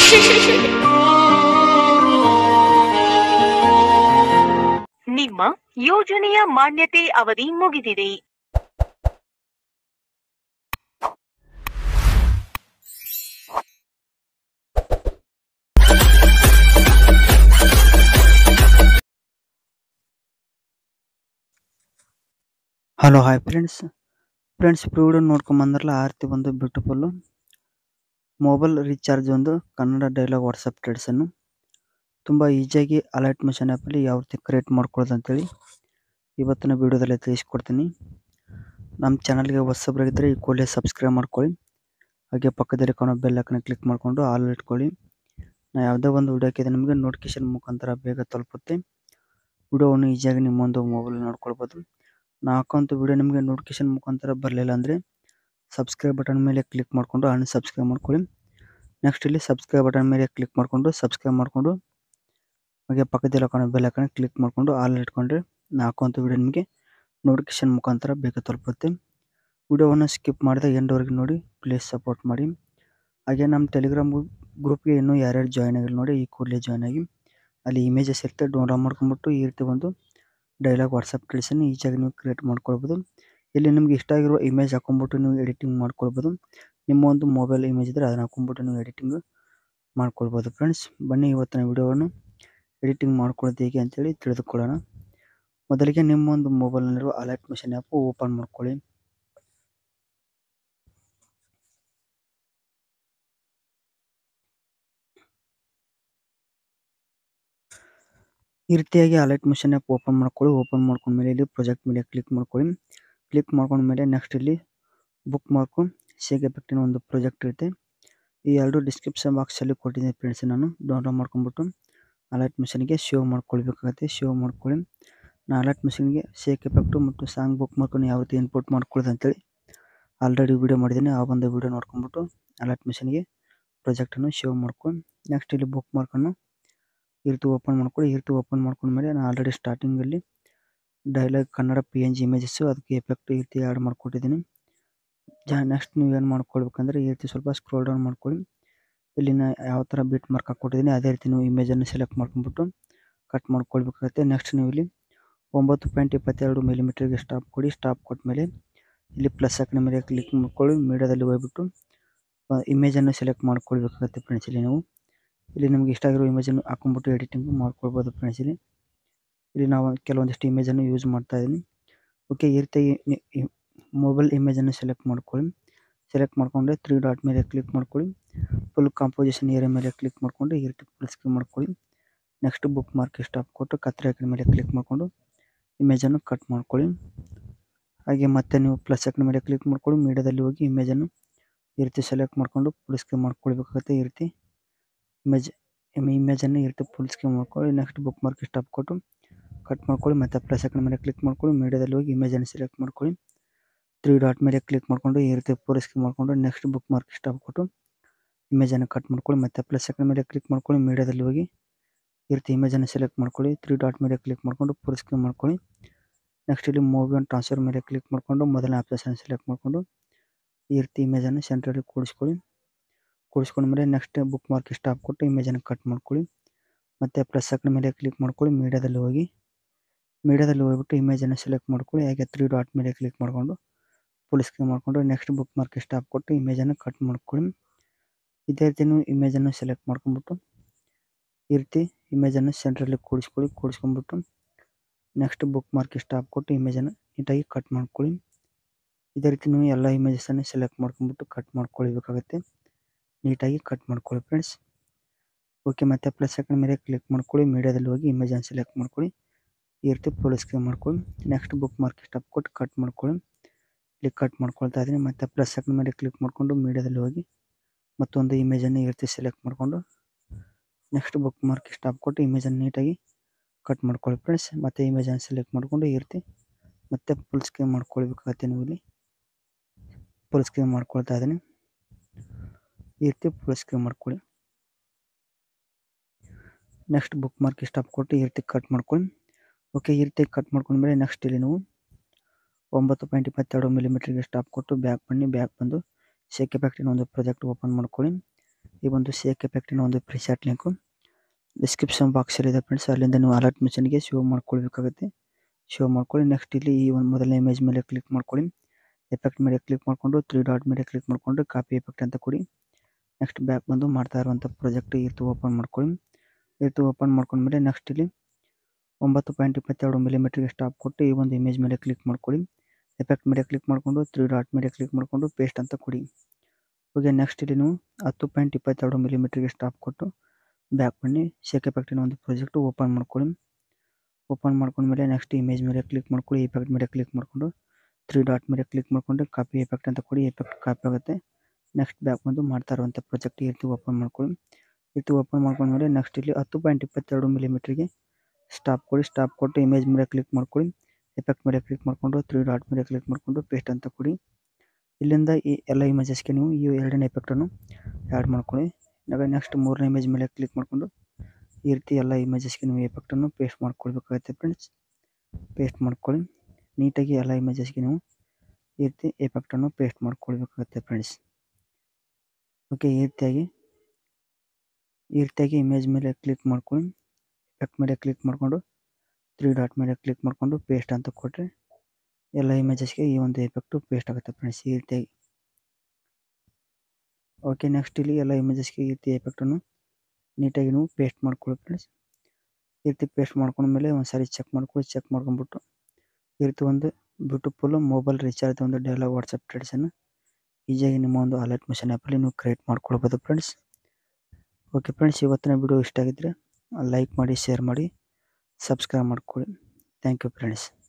ನಿಮ್ಮ ಯೋಜನೆಯ ಮಾನ್ಯತೆ ಅವಧಿ ಮುಗಿದಿದೆ hello hi friends friends video ನೋಡ್ಕೊಂಬಂದ್ರಲ್ಲ ಆ ರೀತಿ ಒಂದು ಬ್ಯೂಟಿಫುಲ್ಲು ಮೊಬೈಲ್ ರೀಚಾರ್ಜ್ ಒಂದು ಕನ್ನಡ ಡೈಲಾಗ್ ವಾಟ್ಸಪ್ ಟ್ರೇಡ್ಸನ್ನು ತುಂಬ ಈಸಿಯಾಗಿ ಅಲರ್ಟ್ ಮಿಷನ್ ಆ್ಯಪಲ್ಲಿ ಯಾವ ರೀತಿ ಕ್ರಿಯೇಟ್ ಮಾಡ್ಕೊಳ್ಳೋದು ಅಂತೇಳಿ ಇವತ್ತಿನ ವಿಡಿಯೋದಲ್ಲಿ ತಿಳಿಸ್ಕೊಡ್ತೀನಿ ನಮ್ಮ ಚಾನಲ್ಗೆ ಹೊಸಬ್ರಾಗಿದ್ದರೆ ಈ ಕೂಡಲೇ ಸಬ್ಸ್ಕ್ರೈಬ್ ಮಾಡ್ಕೊಳ್ಳಿ ಹಾಗೆ ಪಕ್ಕದಲ್ಲಿ ಕಾಣೋ ಬೆಲ್ ಐಕನ್ ಕ್ಲಿಕ್ ಮಾಡಿಕೊಂಡು ಆಲ್ ಇಟ್ಕೊಳ್ಳಿ ನಾ ಯಾವುದೇ ಒಂದು ವಿಡಿಯೋ ಹಾಕಿದ್ರೆ ನಿಮಗೆ ನೋಟಿಫಿಕೇಶನ್ ಮುಖಾಂತರ ಬೇಗ ತಲುಪುತ್ತೆ ವಿಡಿಯೋವನ್ನು ಈಸಿಯಾಗಿ ನಿಮ್ಮೊಂದು ಮೊಬೈಲ್ ನೋಡ್ಕೊಳ್ಬೋದು ನಾ ಹಾಕೋಂಥ ವಿಡಿಯೋ ನಿಮಗೆ ನೋಟಿಫಿಕೇಶನ್ ಮುಖಾಂತರ ಬರಲಿಲ್ಲ ಅಂದರೆ ಸಬ್ಸ್ಕ್ರೈಬ್ ಬಟನ್ ಮೇಲೆ ಕ್ಲಿಕ್ ಮಾಡಿಕೊಂಡು ಅನ್ಸಬ್ಸ್ಕ್ರೈಬ್ ಮಾಡ್ಕೊಳ್ಳಿ ನೆಕ್ಸ್ಟ್ ಇಲ್ಲಿ ಸಬ್ಸ್ಕ್ರೈಬ್ ಬಟನ್ ಮೇಲೆ ಕ್ಲಿಕ್ ಮಾಡಿಕೊಂಡು ಸಬ್ಸ್ಕ್ರೈಬ್ ಮಾಡಿಕೊಂಡು ಹಾಗೆ ಪಕ್ಕದಲ್ಲಿ ಕಾಣೋ ಬೆಲ್ ಐಕನ್ ಕ್ಲಿಕ್ ಮಾಡಿಕೊಂಡು ಆಲ್ ಇಟ್ಕೊಂಡ್ರೆ ನಾ ಹಾಕೋಂಥ ವಿಡಿಯೋ ನಿಮಗೆ ನೋಟಿಫಿಕೇಶನ್ ಮುಖಾಂತರ ಬೇಗ ತಲುಪುತ್ತೆ ವಿಡಿಯೋವನ್ನು ಸ್ಕಿಪ್ ಮಾಡಿದ ಎಂಡ್ವರೆಗೆ ನೋಡಿ ಪ್ಲೀಸ್ ಸಪೋರ್ಟ್ ಮಾಡಿ ಹಾಗೆ ನಮ್ಮ ಟೆಲಿಗ್ರಾಮ್ ಗ್ರೂಪ್ಗೆ ಇನ್ನೂ ಯಾರ್ಯಾರು ಜಾಯ್ನ್ ಆಗಿಲ್ಲ ನೋಡಿ ಈ ಕೂಡಲೇ ಜಾಯ್ನ್ ಆಗಿ ಅಲ್ಲಿ ಇಮೇಜಸ್ ಇರುತ್ತೆ ಡೌನ್ಲೋಡ್ ಮಾಡ್ಕೊಂಬಿಟ್ಟು ಈ ರೀತಿ ಒಂದು ಡೈಲಾಗ್ ವಾಟ್ಸಪ್ ತಿಳಿಸನ್ನು ಈಸಿಯಾಗಿ ನೀವು ಕ್ರಿಯೇಟ್ ಮಾಡ್ಕೊಳ್ಬೋದು ಇಲ್ಲಿ ನಿಮ್ಗೆ ಇಷ್ಟ ಆಗಿರೋ ಇಮೇಜ್ ಹಾಕೊಂಡ್ಬಿಟ್ಟು ನೀವು ಎಡಿಟಿಂಗ್ ಮಾಡ್ಕೊಳ್ಬೋದು ನಿಮ್ಮ ಒಂದು ಮೊಬೈಲ್ ಇಮೇಜ್ ಇದ್ದರೆ ಅದನ್ನು ಹಾಕೊಂಡ್ಬಿಟ್ಟು ನೀವು ಎಡಿಟಿಂಗ್ ಮಾಡ್ಕೊಳ್ಬೋದು ಫ್ರೆಂಡ್ಸ್ ಬನ್ನಿ ಇವತ್ತಿನ ವಿಡಿಯೋವನ್ನು ಎಡಿಟಿಂಗ್ ಮಾಡ್ಕೊಳ್ಳೋದು ಹೇಗೆ ಅಂತೇಳಿ ತಿಳಿದುಕೊಳ್ಳೋಣ ಮೊದಲಿಗೆ ನಿಮ್ಮ ಒಂದು ಮೊಬೈಲ್ನಲ್ಲಿರುವ ಅಲರ್ಟ್ ಮಿಷನ್ ಆ್ಯಪ್ ಓಪನ್ ಮಾಡ್ಕೊಳ್ಳಿ ಈ ರೀತಿಯಾಗಿ ಅಲರ್ಟ್ ಮಿಷನ್ ಆ್ಯಪ್ ಓಪನ್ ಮಾಡ್ಕೊಳ್ಳಿ ಓಪನ್ ಮಾಡ್ಕೊಂಡ್ಮೇಲೆ ಇಲ್ಲಿ ಪ್ರಾಜೆಕ್ಟ್ ಮೇಲೆ ಕ್ಲಿಕ್ ಮಾಡ್ಕೊಳ್ಳಿ ಕ್ಲಿಕ್ ಮಾಡ್ಕೊಂಡ್ಮೇಲೆ ನೆಕ್ಸ್ಟ್ ಇಲ್ಲಿ ಬುಕ್ ಮಾರ್ಕು ಶೇಕ್ ಎಫೆಕ್ಟಿನ ಒಂದು ಪ್ರಾಜೆಕ್ಟ್ ಇರುತ್ತೆ ಈ ಎರಡು ಡಿಸ್ಕ್ರಿಪ್ಷನ್ ಬಾಕ್ಸಲ್ಲಿ ಕೊಟ್ಟಿದ್ದೀನಿ ಫ್ರೆಂಡ್ಸ್ ನಾನು ಡೌನ್ಲೋಡ್ ಮಾಡ್ಕೊಂಬಿಟ್ಟು ಅಲರ್ಟ್ ಮಿಷನ್ಗೆ ಶೋ ಮಾಡ್ಕೊಳ್ಬೇಕಾಗತ್ತೆ ಶೋ ಮಾಡ್ಕೊಳ್ಳಿ ನಾನು ಅಲರ್ಟ್ ಮಿಷನ್ಗೆ ಶೇಕ್ ಎಫೆಕ್ಟು ಮತ್ತು ಸಾಂಗ್ ಬುಕ್ ಮಾರ್ಕನ್ನು ಯಾವ ರೀತಿ ಇನ್ಪುಟ್ ಮಾಡ್ಕೊಳ್ಳೋದು ಅಂತೇಳಿ ಆಲ್ರೆಡಿ ವಿಡಿಯೋ ಮಾಡಿದ್ದೀನಿ ಆ ಒಂದು ವಿಡಿಯೋ ನೋಡ್ಕೊಂಬಿಟ್ಟು ಅಲರ್ಟ್ ಮಿಷನ್ಗೆ ಪ್ರಾಜೆಕ್ಟನ್ನು ಶೋ ಮಾಡ್ಕೊಂಡು ನೆಕ್ಸ್ಟ್ ಇಲ್ಲಿ ಬುಕ್ ಮಾರ್ಕನ್ನು ಈ ರೀತಿ ಓಪನ್ ಮಾಡ್ಕೊಳ್ಳಿ ಈ ರೀತಿ ಓಪನ್ ಮಾಡ್ಕೊಂಡ್ಮೇಲೆ ನಾನು ಆಲ್ರೆಡಿ ಸ್ಟಾರ್ಟಿಂಗಲ್ಲಿ dialogue Kannada P N G images ಅದಕ್ಕೆ ಎಫೆಕ್ಟ್ ಈ ರೀತಿ ಆ್ಯಡ್ ಮಾಡ್ಕೊಟ್ಟಿದ್ದೀನಿ ಜಾ ನೆಕ್ಸ್ಟ್ ನೀವು ಏನು ಮಾಡ್ಕೊಳ್ಬೇಕಂದ್ರೆ ಈ ರೀತಿ ಸ್ವಲ್ಪ ಸ್ಕ್ರೋಲ್ ಡೌನ್ ಮಾಡ್ಕೊಳ್ಳಿ ಇಲ್ಲಿ ನಾ ಯಾವ ಥರ ಬಿಟ್ ಮಾರ್ಕ್ ಹಾಕ್ಕೊಟ್ಟಿದ್ದೀನಿ ಅದೇ ರೀತಿ ನೀವು ಇಮೇಜನ್ನು ಸೆಲೆಕ್ಟ್ ಮಾಡ್ಕೊಂಬಿಟ್ಟು ಕಟ್ ಮಾಡ್ಕೊಳ್ಬೇಕಾಗುತ್ತೆ ನೆಕ್ಸ್ಟ್ ನೀವು ಇಲ್ಲಿ ಒಂಬತ್ತು ಪಾಯಿಂಟ್ ಇಪ್ಪತ್ತೆರಡು ಮಿಲಿಮೀಟ್ರಿಗೆ ಸ್ಟಾಪ್ ಕೊಡಿ ಸ್ಟಾಪ್ ಕೊಟ್ಟ ಮೇಲೆ ಇಲ್ಲಿ ಪ್ಲಸ್ ಹಾಕಿನ ಮೇಲೆ ಕ್ಲಿಕ್ ಮಾಡ್ಕೊಳ್ಳಿ ಮೀಡಿಯಾದಲ್ಲಿ ಹೋಗ್ಬಿಟ್ಟು ಇಮೇಜನ್ನು ಸೆಲೆಕ್ಟ್ ಮಾಡ್ಕೊಳ್ಬೇಕಾಗುತ್ತೆ ಫ್ರೆಂಡ್ಸ್ ಇಲ್ಲಿ ನೀವು ಇಲ್ಲಿ ನಿಮ್ಗೆ ಇಷ್ಟ ಆಗಿರೋ ಇಮೇಜನ್ನು ಹಾಕೊಂಡ್ಬಿಟ್ಟು ಎಡಿಟಿಂಗ್ ಮಾಡ್ಕೊಳ್ಬೋದು ಫ್ರೆಂಡ್ಸ್ ಇಲ್ಲಿ ಇಲ್ಲಿ ನಾವು ಕೆಲವೊಂದಿಷ್ಟು ಇಮೇಜನ್ನು ಯೂಸ್ ಮಾಡ್ತಾ ಇದ್ದೀನಿ ಓಕೆ ಈ ರೀತಿ ಮೊಬೈಲ್ ಇಮೇಜನ್ನು ಸೆಲೆಕ್ಟ್ ಮಾಡ್ಕೊಳ್ಳಿ ಸೆಲೆಕ್ಟ್ ಮಾಡ್ಕೊಂಡ್ರೆ ತ್ರೀ ಡಾಟ್ ಮೇಲೆ ಕ್ಲಿಕ್ ಮಾಡ್ಕೊಳ್ಳಿ ಫುಲ್ ಕಾಂಪೋಸಿಷನ್ ಏರಿಯಾ ಮೇಲೆ ಕ್ಲಿಕ್ ಮಾಡಿಕೊಂಡು ಈ ರೀತಿ ಫುಲ್ ಸ್ಕ್ರೀನ್ ಮಾಡ್ಕೊಳ್ಳಿ ನೆಕ್ಸ್ಟ್ ಬುಕ್ ಮಾರ್ಕ್ ಸ್ಟಾಪ್ ಕೊಟ್ಟು ಕತ್ರೆ ಹಾಕಿನ ಮೇಲೆ ಕ್ಲಿಕ್ ಮಾಡಿಕೊಂಡು ಇಮೇಜನ್ನು ಕಟ್ ಮಾಡ್ಕೊಳ್ಳಿ ಹಾಗೆ ಮತ್ತೆ ನೀವು ಪ್ಲಸ್ ಹಾಕಿನ ಮೇಲೆ ಕ್ಲಿಕ್ ಮಾಡ್ಕೊಳ್ಳಿ ಮೀಡಿಯಾದಲ್ಲಿ ಹೋಗಿ ಇಮೇಜನ್ನು ಈ ರೀತಿ ಸೆಲೆಕ್ಟ್ ಮಾಡಿಕೊಂಡು ಫುಲ್ ಸ್ಕ್ರೀನ್ ಮಾಡ್ಕೊಳ್ಬೇಕಾಗುತ್ತೆ ಈ ರೀತಿ ಇಮೇಜ್ ಇಮೇಜನ್ನು ಈ ರೀತಿ ಫುಲ್ ಸ್ಕ್ರೀನ್ ಮಾಡ್ಕೊಳ್ಳಿ ನೆಕ್ಸ್ಟ್ ಬುಕ್ ಮಾರ್ಕ್ ಸ್ಟಾಪ್ ಕೊಟ್ಟು ಕಟ್ ಮಾಡ್ಕೊಳ್ಳಿ ಮತ್ತು ಪ್ಲಸ್ ಹಾಕಿನ ಮೇಲೆ ಕ್ಲಿಕ್ ಮಾಡ್ಕೊಳ್ಳಿ ಮೀಡಿಯಾದಲ್ಲಿ ಹೋಗಿ ಇಮೇಜನ್ನು ಸೆಲೆಕ್ಟ್ ಮಾಡ್ಕೊಳ್ಳಿ ತ್ರೀ ಡಾಟ್ ಮೇಲೆ ಕ್ಲಿಕ್ ಮಾಡಿಕೊಂಡು ಈ ರೀತಿ ಫುಲ್ ಸ್ಕ್ರೀನ್ ಮಾಡಿಕೊಂಡು ನೆಕ್ಸ್ಟ್ ಬುಕ್ ಮಾರ್ಕ್ ಸ್ಟಾಪ್ ಕೊಟ್ಟು ಇಮೇಜನ್ನು ಕಟ್ ಮಾಡ್ಕೊಳ್ಳಿ ಮತ್ತು ಪ್ಲಸ್ ಹಾಕಿನ ಮೇಲೆ ಕ್ಲಿಕ್ ಮಾಡ್ಕೊಳ್ಳಿ ಮೀಡಿಯಾದಲ್ಲಿ ಹೋಗಿ ಈ ರೀತಿ ಇಮೇಜನ್ನು ಸೆಲೆಕ್ಟ್ ಮಾಡ್ಕೊಳ್ಳಿ ತ್ರೀ ಡಾಟ್ ಮೇಲೆ ಕ್ಲಿಕ್ ಮಾಡಿಕೊಂಡು ಫುಲ್ ಸ್ಕ್ರೀನ್ ಮಾಡ್ಕೊಳ್ಳಿ ನೆಕ್ಸ್ಟ್ ಇಲ್ಲಿ ಮೂವಿ ಆನ್ ಟ್ರಾನ್ಸ್ಫರ್ ಮೇಲೆ ಕ್ಲಿಕ್ ಮಾಡಿಕೊಂಡು ಮೊದಲನೇ ಆಪ್ಷನ್ ಸೆಲೆಕ್ಟ್ ಮಾಡಿಕೊಂಡು ಈ ರೀತಿ ಇಮೇಜನ್ನು ಸೆಂಟ್ರಲ್ಲಿ ಕೂಡಿಸ್ಕೊಳ್ಳಿ ಕೂಡಿಸ್ಕೊಂಡ್ಮೇಲೆ ನೆಕ್ಸ್ಟ್ ಬುಕ್ ಮಾರ್ಕ್ ಸ್ಟಾಪ್ ಕೊಟ್ಟು ಇಮೇಜನ್ನು ಕಟ್ ಮಾಡ್ಕೊಳ್ಳಿ ಮತ್ತು ಪ್ಲಸ್ ಹಾಕಿನ ಮೇಲೆ ಕ್ಲಿಕ್ ಮಾಡ್ಕೊಳ್ಳಿ ಮೀಡಿಯಾದಲ್ಲಿ ಹೋಗಿ ಮೀಡಿಯಾದಲ್ಲಿ ಹೋಗ್ಬಿಟ್ಟು ಇಮೇಜನ್ನು ಸೆಲೆಕ್ಟ್ ಮಾಡ್ಕೊಳ್ಳಿ ಹಾಗೆ ತ್ರೀ ಡಾಟ್ ಮೇಲೆ ಕ್ಲಿಕ್ ಮಾಡಿಕೊಂಡು ಫುಲ್ ಸ್ಕ್ರೀನ್ ಮಾಡಿಕೊಂಡು ನೆಕ್ಸ್ಟ್ ಬುಕ್ ಮಾರ್ಕ್ ಸ್ಟಾಪ್ ಕೊಟ್ಟು ಇಮೇಜನ್ನು ಕಟ್ ಮಾಡ್ಕೊಳ್ಳಿ ಇದೇ ರೀತಿ ನೀವು ಇಮೇಜನ್ನು ಸೆಲೆಕ್ಟ್ ಮಾಡ್ಕೊಂಬಿಟ್ಟು ಈ ರೀತಿ ಇಮೇಜನ್ನು ಸೆಂಟ್ರಲ್ಲಿ ಕೂಡಿಸ್ಕೊಳ್ಳಿ ಕೂಡಿಸ್ಕೊಂಬಿಟ್ಟು ನೆಕ್ಸ್ಟ್ ಬುಕ್ ಮಾರ್ಕ್ ಸ್ಟಾಪ್ ಕೊಟ್ಟು ಇಮೇಜನ್ನು ನೀಟಾಗಿ ಕಟ್ ಮಾಡ್ಕೊಳ್ಳಿ ಇದೇ ರೀತಿ ನೀವು ಎಲ್ಲ ಇಮೇಜಸನ್ನು ಸೆಲೆಕ್ಟ್ ಮಾಡ್ಕೊಂಬಿಟ್ಟು ಕಟ್ ಮಾಡ್ಕೊಳ್ಬೇಕಾಗತ್ತೆ ನೀಟಾಗಿ ಕಟ್ ಮಾಡ್ಕೊಳ್ಳಿ ಫ್ರೆಂಡ್ಸ್ ಓಕೆ ಮತ್ತು ಪ್ಲಸ್ ಸೆಕೆಂಡ್ ಮೇಲೆ ಕ್ಲಿಕ್ ಮಾಡ್ಕೊಳ್ಳಿ ಮೀಡಿಯಾದಲ್ಲಿ ಹೋಗಿ ಇಮೇಜನ್ನು ಸೆಲೆಕ್ಟ್ ಮಾಡ್ಕೊಳ್ಳಿ ಈ ರೀತಿ ಫುಲ್ ಸ್ಕ್ರೀನ್ ಮಾಡ್ಕೊಳ್ಳಿ ನೆಕ್ಸ್ಟ್ ಬುಕ್ ಮಾರ್ಕ್ ಸ್ಟಾಪ್ ಕೊಟ್ಟು ಕಟ್ ಮಾಡ್ಕೊಳ್ಳಿ ಇಲ್ಲಿ ಕಟ್ ಮಾಡ್ಕೊಳ್ತಾ ಇದ್ದೀನಿ ಮತ್ತು ಪ್ಲಸ್ ಸೆಕೆಂಡ್ ಮೇಲೆ ಕ್ಲಿಕ್ ಮಾಡಿಕೊಂಡು ಮೀಡಿಯಾದಲ್ಲಿ ಹೋಗಿ ಮತ್ತೊಂದು ಇಮೇಜನ್ನು ಈ ರೀತಿ ಸೆಲೆಕ್ಟ್ ಮಾಡಿಕೊಂಡು ನೆಕ್ಸ್ಟ್ ಬುಕ್ ಮಾರ್ಕ್ ಸ್ಟಾಪ್ ಕೊಟ್ಟು ಇಮೇಜನ್ನು ನೀಟಾಗಿ ಕಟ್ ಮಾಡ್ಕೊಳ್ಳಿ ಫ್ರೆಂಡ್ಸ್ ಮತ್ತು ಇಮೇಜನ್ನು ಸೆಲೆಕ್ಟ್ ಮಾಡಿಕೊಂಡು ಈ ರೀತಿ ಮತ್ತೆ ಫುಲ್ ಸ್ಕ್ರೀನ್ ಮಾಡ್ಕೊಳ್ಬೇಕಾಗತ್ತೆ ನೀವು ಇಲ್ಲಿ ಫುಲ್ ಸ್ಕ್ರೀನ್ ಮಾಡ್ಕೊಳ್ತಾ ಇದ್ದೀನಿ ಈ ರೀತಿ ಫುಲ್ ಸ್ಕ್ರೀನ್ ಮಾಡ್ಕೊಳ್ಳಿ ನೆಕ್ಸ್ಟ್ ಬುಕ್ ಮಾರ್ಕ್ ಸ್ಟಾಪ್ ಕೊಟ್ಟು ಈ ರೀತಿ ಕಟ್ ಮಾಡ್ಕೊಳ್ಳಿ ಓಕೆ ಈ ರೀತಿ ಕಟ್ ಮಾಡ್ಕೊಂಡ್ಮೇಲೆ ನೆಕ್ಸ್ಟ್ ಇಲ್ಲಿ ನೀವು ಒಂಬತ್ತು ಪಾಯಿಂಟ್ ಇಪ್ಪತ್ತೆರಡು ಮಿಲಿಮೀಟ್ರಿಗೆ ಸ್ಟಾಪ್ ಕೊಟ್ಟು ಬ್ಯಾಕ್ ಬನ್ನಿ ಬ್ಯಾಕ್ ಬಂದು ಶೇಕ್ ಎಫೆಕ್ಟಿನ ಒಂದು ಪ್ರಾಜೆಕ್ಟ್ ಓಪನ್ ಮಾಡ್ಕೊಳ್ಳಿ ಈ ಒಂದು ಸೇಕ್ ಎಫೆಕ್ಟಿನ ಒಂದು ಪ್ರಿಸೆಟ್ ಲಿಂಕು ಡಿಸ್ಕ್ರಿಪ್ಷನ್ ಬಾಕ್ಸಲ್ಲಿ ಇದೆ ಫ್ರೆಂಡ್ಸ್ ಅಲ್ಲಿಂದ ನೀವು ಅಲರ್ಟ್ ಮಿಷನ್ಗೆ ಶೋ ಮಾಡ್ಕೊಳ್ಬೇಕಾಗುತ್ತೆ ಶೋ ಮಾಡ್ಕೊಳ್ಳಿ ನೆಕ್ಸ್ಟ್ ಇಲ್ಲಿ ಈ ಒಂದು ಮೊದಲನೇ ಇಮೇಜ್ ಮೇಲೆ ಕ್ಲಿಕ್ ಮಾಡ್ಕೊಳ್ಳಿ ಎಫೆಕ್ಟ್ ಮೇಲೆ ಕ್ಲಿಕ್ ಮಾಡಿಕೊಂಡು ತ್ರೀ ಡಾಟ್ ಮೇಲೆ ಕ್ಲಿಕ್ ಮಾಡಿಕೊಂಡು ಕಾಪಿ ಎಫೆಕ್ಟ್ ಅಂತ ಕೊಡಿ ನೆಕ್ಸ್ಟ್ ಬ್ಯಾಕ್ ಬಂದು ಮಾಡ್ತಾ ಇರುವಂಥ ಪ್ರಾಜೆಕ್ಟ್ ಇರ್ತು ಓಪನ್ ಮಾಡ್ಕೊಳ್ಳಿ ಇರ್ತು ಓಪನ್ ಮಾಡ್ಕೊಂಡ್ಮೇಲೆ ನೆಕ್ಸ್ಟ್ ಇಲ್ಲಿ ಒಂಬತ್ತು ಪಾಯಿಂಟ್ ಇಪ್ಪತ್ತೆರಡು ಮಿಲಿಮೀಟರ್ಗೆ ಸ್ಟಾಪ್ ಕೊಟ್ಟು ಈ ಒಂದು ಇಮೇಜ್ ಮೇಲೆ ಕ್ಲಿಕ್ ಮಾಡ್ಕೊಳ್ಳಿ ಎಫೆಕ್ಟ್ ಮೇಲೆ ಕ್ಲಿಕ್ ಮಾಡಿಕೊಂಡು ತ್ರೀ ಡಾಟ್ ಮೇಲೆ ಕ್ಲಿಕ್ ಮಾಡಿಕೊಂಡು ಪೇಸ್ಟ್ ಅಂತ ಕೊಡಿ ಓಕೆ ನೆಕ್ಸ್ಟ್ ಇಲ್ಲಿ ನೀವು ಹತ್ತು ಪಾಯಿಂಟ್ ಇಪ್ಪತ್ತೆರಡು ಮಿಲಿಮೀಟರ್ಗೆ ಸ್ಟಾಪ್ ಕೊಟ್ಟು ಬ್ಯಾಕ್ ಬನ್ನಿ ಶೇಕ್ ಎಫೆಕ್ಟಿನ ಒಂದು ಪ್ರಾಜೆಕ್ಟ್ ಓಪನ್ ಮಾಡ್ಕೊಳ್ಳಿ ಓಪನ್ ಮಾಡ್ಕೊಂಡ್ಮೇಲೆ ನೆಕ್ಸ್ಟ್ ಇಮೇಜ್ ಮೇಲೆ ಕ್ಲಿಕ್ ಮಾಡ್ಕೊಳ್ಳಿ ಎಫೆಕ್ಟ್ ಮೇಲೆ ಕ್ಲಿಕ್ ಮಾಡಿಕೊಂಡು ತ್ರೀ ಡಾಟ್ ಮೇಲೆ ಕ್ಲಿಕ್ ಮಾಡಿಕೊಂಡು ಕಾಪಿ ಎಫೆಕ್ಟ್ ಅಂತ ಕೊಡಿ ಎಫೆಕ್ಟ್ ಕಾಪಿ ಆಗುತ್ತೆ ನೆಕ್ಸ್ಟ್ ಬ್ಯಾಕ್ ಬಂದು ಮಾಡ್ತಾ ಇರುವಂಥ ಪ್ರಾಜೆಕ್ಟ್ ಈ ರೀತಿ ಓಪನ್ ಮಾಡ್ಕೊಳ್ಳಿ ಈ ರೀತಿ ಓಪನ್ ಮಾಡ್ಕೊಂಡ್ಮೇಲೆ ನೆಕ್ಸ್ಟ್ ಇಲ್ಲಿ ಹತ್ತು ಪಾಯಿಂಟ್ ಇಪ್ಪತ್ತೆರಡು ಮಿಲಿಮೀಟರ್ಗೆ ಸ್ಟಾಪ್ ಕೊಡಿ ಸ್ಟಾಪ್ ಕೊಟ್ಟು ಇಮೇಜ್ ಮೇಲೆ ಕ್ಲಿಕ್ ಮಾಡ್ಕೊಳ್ಳಿ ಎಫೆಕ್ಟ್ ಮೇಲೆ ಕ್ಲಿಕ್ ಮಾಡಿಕೊಂಡು ತ್ರೀ ಡಾಟ್ ಮೇಲೆ ಕ್ಲಿಕ್ ಮಾಡಿಕೊಂಡು ಪೇಸ್ಟ್ ಅಂತ ಕೊಡಿ ಇಲ್ಲಿಂದ ಈ ಎಲ್ಲ ಇಮೇಜಸ್ಗೆ ನೀವು ಈ ಎರಡನೇ ಎಫೆಕ್ಟನ್ನು ಆ್ಯಡ್ ಮಾಡ್ಕೊಳ್ಳಿ ಇವಾಗ ನೆಕ್ಸ್ಟ್ ಮೂರನೇ ಇಮೇಜ್ ಮೇಲೆ ಕ್ಲಿಕ್ ಮಾಡಿಕೊಂಡು ಈ ರೀತಿ ಎಲ್ಲ ಇಮೇಜಸ್ಗೆ ನೀವು ಎಫೆಕ್ಟನ್ನು ಪೇಸ್ಟ್ ಮಾಡ್ಕೊಳ್ಬೇಕಾಗುತ್ತೆ ಫ್ರೆಂಡ್ಸ್ ಪೇಸ್ಟ್ ಮಾಡ್ಕೊಳ್ಳಿ ನೀಟಾಗಿ ಎಲ್ಲ ಇಮೇಜಸ್ಗೆ ನೀವು ಈ ರೀತಿ ಎಫೆಕ್ಟನ್ನು ಪೇಸ್ಟ್ ಮಾಡ್ಕೊಳ್ಬೇಕಾಗುತ್ತೆ ಫ್ರೆಂಡ್ಸ್ ಓಕೆ ಈ ರೀತಿಯಾಗಿ ಈ ರೀತಿಯಾಗಿ ಇಮೇಜ್ ಮೇಲೆ ಕ್ಲಿಕ್ ಮಾಡ್ಕೊಳ್ಳಿ ಎಫೆಕ್ಟ್ ಮೇಲೆ ಕ್ಲಿಕ್ ಮಾಡಿಕೊಂಡು ತ್ರೀ ಡಾಟ್ ಮೇಲೆ ಕ್ಲಿಕ್ ಮಾಡಿಕೊಂಡು ಪೇಸ್ಟ್ ಅಂತ ಕೊಟ್ಟರೆ ಎಲ್ಲ ಇಮೇಜಸ್ಗೆ ಈ ಒಂದು ಎಫೆಕ್ಟು ಪೇಸ್ಟ್ ಆಗುತ್ತೆ ಫ್ರೆಂಡ್ಸ್ ಈ ರೀತಿಯಾಗಿ ಓಕೆ ನೆಕ್ಸ್ಟ್ ಇಲ್ಲಿ ಎಲ್ಲ ಇಮೇಜಸ್ಗೆ ಈ ರೀತಿ ಎಫೆಕ್ಟನ್ನು ನೀಟಾಗಿ ನೀವು ಪೇಸ್ಟ್ ಮಾಡ್ಕೊಳ್ಳಿ ಫ್ರೆಂಡ್ಸ್ ಈ ರೀತಿ ಪೇಸ್ಟ್ ಮಾಡ್ಕೊಂಡ್ಮೇಲೆ ಒಂದು ಸಾರಿ ಚೆಕ್ ಮಾಡ್ಕೊಳ್ಳಿ ಚೆಕ್ ಮಾಡ್ಕೊಂಡ್ಬಿಟ್ಟು ಈ ರೀತಿ ಒಂದು ಬ್ಯೂಟಿಫುಲ್ ಮೊಬೈಲ್ ರೀಚಾರ್ಜ್ ಒಂದು ಡೈಲಾಗ್ ವಾಟ್ಸಪ್ ಟ್ರೇಡ್ಸನ್ನು ಈಸಿಯಾಗಿ ನಿಮ್ಮ ಒಂದು ಅಲರ್ಟ್ ಮಿಷನ್ ಆ್ಯಪಲ್ಲಿ ನೀವು ಕ್ರಿಯೇಟ್ ಮಾಡ್ಕೊಳ್ಬೋದು ಫ್ರೆಂಡ್ಸ್ ಓಕೆ ಫ್ರೆಂಡ್ಸ್ ಇವತ್ತಿನ ವಿಡಿಯೋ ಇಷ್ಟ ಆಗಿದ್ದರೆ ಲೈಕ್ ಮಾಡಿ ಶೇರ್ ಮಾಡಿ ಸಬ್ಸ್ಕ್ರೈಬ್ ಮಾಡ್ಕೊಳ್ಳಿ ಥ್ಯಾಂಕ್ ಯು ಫ್ರೆಂಡ್ಸ್